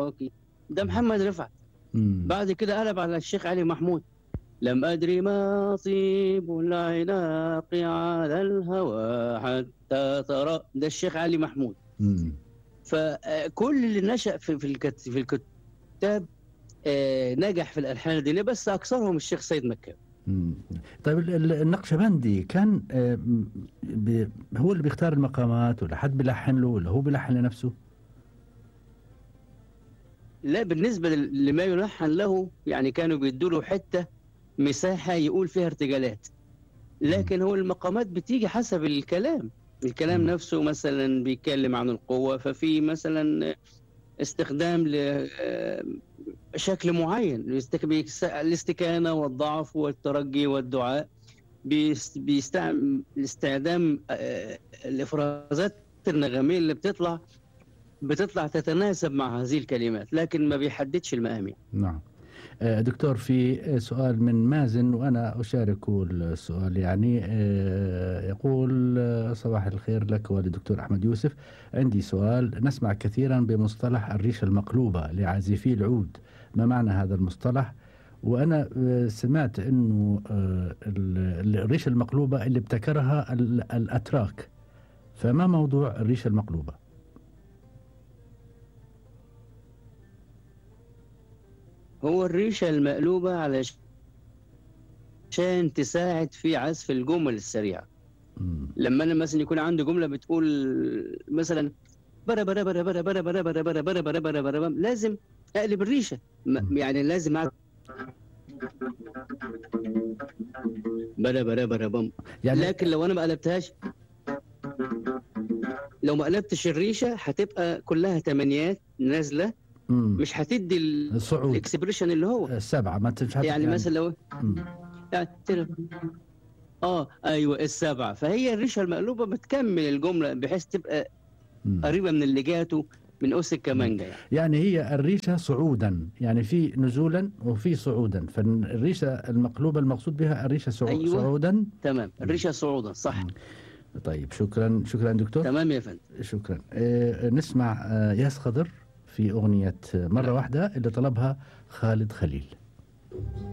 وراكي ده محمد رفعت مم. بعد كده قلب على الشيخ علي محمود لم أدري ما طيب العناق على الهوى حتى ترى ده الشيخ علي محمود مم. فكل اللي نشأ في في الكت- في الكتاب آه، نجح في الألحان الدينية بس أكثرهم الشيخ سيد مكاوي مم. طيب ال- ال- النقشبندي كان آه، م- ب- هو اللي بيختار المقامات ولا حد بيلحن له ولا هو بيلحن لنفسه؟ لا بالنسبة لل- لما يلحن له يعني كانوا بيدوا له حتة مساحة يقول فيها ارتجالات لكن هو المقامات بتيجي حسب الكلام الكلام مم. نفسه مثلا بيتكلم عن القوة ففي مثلا استخدام لشكل معين الاستك- بيكس- الاستكانة والضعف والترجي والدعاء بيست- بيستعمل استخدام آه، الإفرازات النغمية اللي بتطلع بتطلع تتناسب مع هذه الكلمات لكن ما بيحددش المقام يعني. نعم آه، دكتور في آه، سؤال من مازن وأنا أشاركه السؤال يعني آه، يقول آه، صباح الخير لك وللدكتور أحمد يوسف عندي سؤال نسمع كثيرا بمصطلح الريشة المقلوبة لعازفي العود ما معنى هذا المصطلح وأنا آه، سمعت أنه آه، ال- الريشة المقلوبة اللي ابتكرها ال- الأتراك فما موضوع الريشة المقلوبة هو الريشة المقلوبة علشان تساعد في عزف الجمل السريعة مم. لما أنا مثلا يكون عندي جملة بتقول مثلا برا برا برا برا برا برا برا برا برا برا برا برا برا لازم أقلب الريشة م- يعني لازم أعمل برا برا برا بم يعني لكن لو أنا ما قلبتهاش لو ما قلبتش الريشة هتبقى كلها تمانيات نازلة مم. مش هتدي ال- الصعود الاكسبريشن اللي هو السبعة ما تنفع يعني مثلا لو مم. يعني تل- اه ايوه السبعه فهي الريشه المقلوبه بتكمل الجمله بحيث تبقى مم. قريبه من الليجاتو من اس الكمانجا يعني يعني هي الريشة صعودا يعني في نزولا وفي صعودا فالريشة المقلوبة المقصود بها الريشة صعو... أيوة. صعودا تمام الريشه صعودا صح مم. طيب شكرا شكرا دكتور تمام يا فندم شكرا آه نسمع آه ياس خضر في أغنية مرة واحدة اللي طلبها خالد خليل